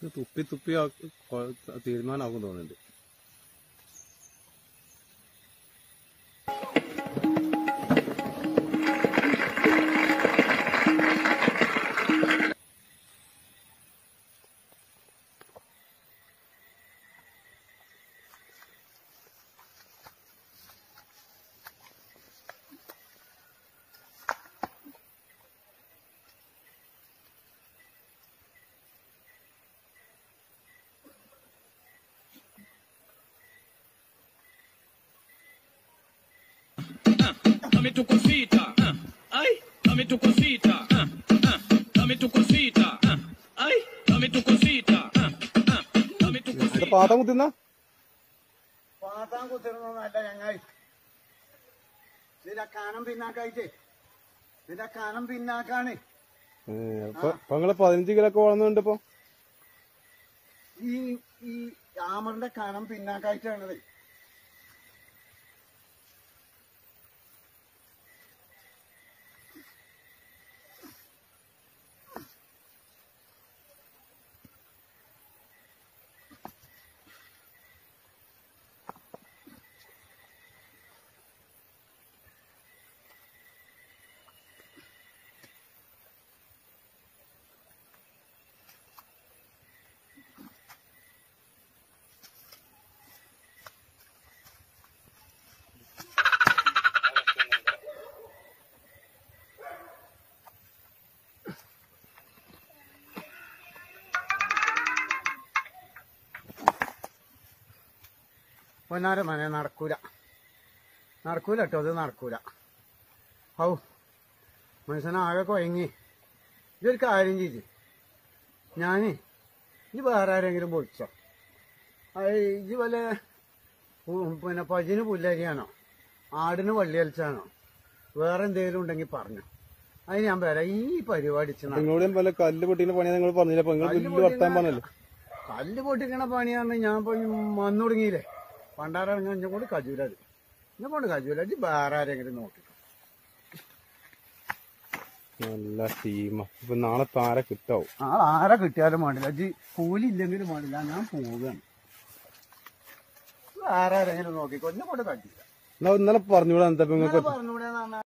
ഇത് തുപ്പി തുപ്പി ആ- കൊ- തീരുമാനമാകും തോന്നുന്നുണ്ട് Dame tu cosita. ah, Ay, dame tu cosita. ah, ah, Dame tu cosita. ah, Ay, dame tu cosita. ah, ah, Dame tu cosita. ഇത് പാത്രം കുത്തുന്ന പാത്താൻ കുത്തിരുന്നല്ല ഞങ്ങൾ ഇതിന്റെ കനം പിന്നാക്കായിട്ടേ ഇതിന്റെ കനം പിന്നാക്കാണ് ഇപ്പൊ നിങ്ങള് പതിനഞ്ച് കിലോ ഒക്കെ വളർന്നുണ്ട് ഇപ്പൊ ഈ ഈ ആമറിന്റെ കനം പിന്നാക്കായിട്ടാണത് പൊന്നാര മനെ നടക്കൂല നടക്കൂല കേട്ടോ അത് നടക്കൂല ഔ മനുഷ്യനാകെ കൊയങ്ങി ഇതൊരു കാര്യം ചെയ്ത് ഞാന് ഇത് വേറെ ആരെങ്കിലും പൊളിച്ചോ അത് ഇത് വല്ല പു- പിന്നെ പജിന് പുല്ലരിയാണോ ആടിന് വള്ളിയലിച്ചാണോ വേറെ എന്തെങ്കിലും ഉണ്ടെങ്കിൽ പറഞ്ഞു അതിന് ഞാൻ വരാം ഈ പരിപാടി ഇച്ച് നട- നിങ്ങളോടും പോലെ കല്ല് പൊട്ടിക്കുന്ന പണിയാ നിങ്ങൾ പറഞ്ഞില്ല അപ്പൊ നിങ്ങൾ കല്ല് വലിയ വർത്താൻ പൊട്ടിക്കണ- പറഞ്ഞല്ലോ കല്ല് പൊട്ടിക്കണ പണിയാണ് ഞാൻ ഇപ്പൊ ഈ വന്നു തുടങ്ങിയില്ലേ പണ്ടാറങ്ങ എന്നെ കൊണ്ട് കജൂലത് എന്നെ കൊണ്ട് കജൂല ഇത് വേറെ ആരെങ്കിലും നോക്കി നല്ല ടീമാ ഇപ്പൊ നാളെ താര കിട്ടാവും ആൾ ആരെ കിട്ടിയാലും വേണ്ടില്ല ഇത് കൂലി ഇല്ലെങ്കിലും വേണ്ടില്ല ഞാൻ പോവുകയാണ് വേറെ ആരെങ്കിലും നോക്കിക്കോ എന്നെ കൊണ്ട് കജൂല എന്നാ ഇന്നലെ പറഞ്ഞുകൂടാ എന്താ ഇപ്പൊ നിങ്ങൾക്ക് പറഞ്ഞൂടെ